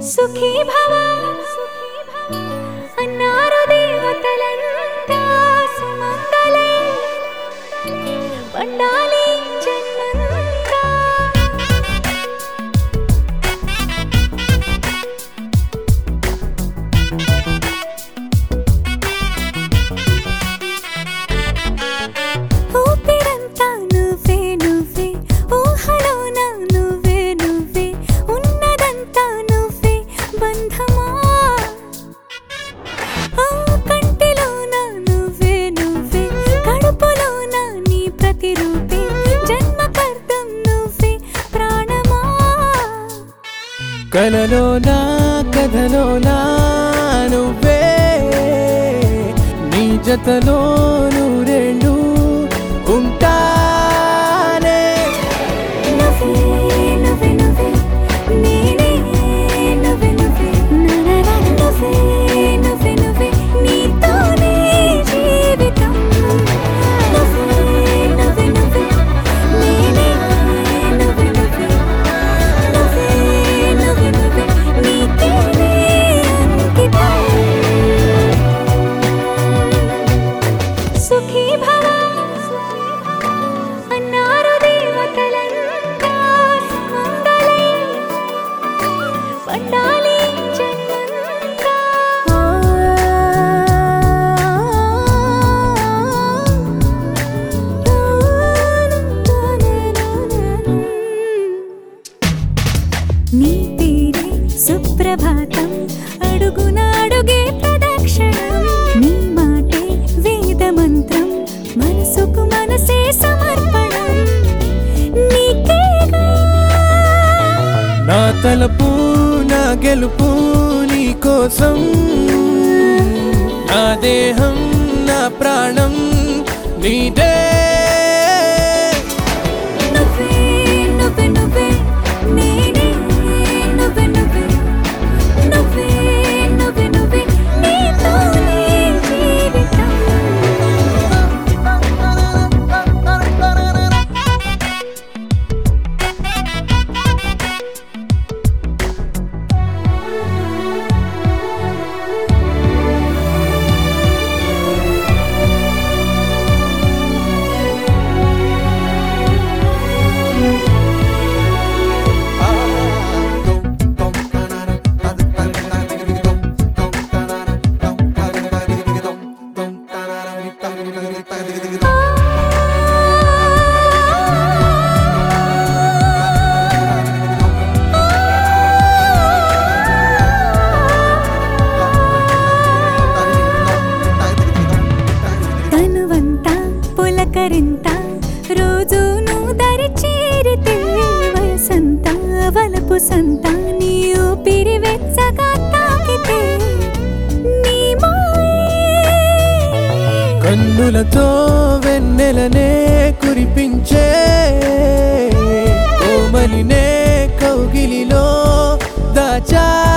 సుఖీ భవ అన్నారు దేవతలంతా సుమంగళే పండాలి జన్మంతా ఊపిరంతా నువ్వే నువ్వే ఊహలోన నువ్వే నువ్వే ఉన్నదంతా నువ్వే బంధమా ఆ కంటిలోన నువ్వే నువ్వే కడుపులోన నీ ప్రతిరూపే జన్మకర్తం నువ్వే ప్రాణమా కలలోనా కథలోనా నువ్వే నీ జతలో రెండు ఉంటానే నువ్వే నువ్వే నువ్వే నేనే నువ్వే నువ్వే నననా నువ్వే నువ్వే నువ్వే నీతోనే జీవితం నువ్వే నువ్వే నువ్వే నేనే నువ్వే నువ్వే నువ్వే నువ్వే నువ్వే నీకేనే అంకితం సుఖీ భవ అన్నారు దేవతలంతా సుమంగళే పండాలి జన్మంతా నీ పేరే సుప్రభాతం అడుగున అడుగే ప్రదక్షిణం నీ మాటే వేద మంత్రం మనసుకు మనసే సమర్పణం నీకేగా నా తలపు నా గెలుపు నీ కోసం నా దేహం నా ప్రాణం నీదే నువ్వే నువ్వే నువ్వే నేనే నువ్వే నువ్వే నువ్వే నువ్వే నువ్వే నీతోనే జీవితం తనువంతా పులకరింత రోజు నువ్వు దరి చేరితే వయసంత వలపు సంత నీ ఊపిరి వెచ్చగా తాకితే నీ మాయే కన్నులతో వెన్నెలనే కురిపించే కోమలినే కౌగిలిలో దాచా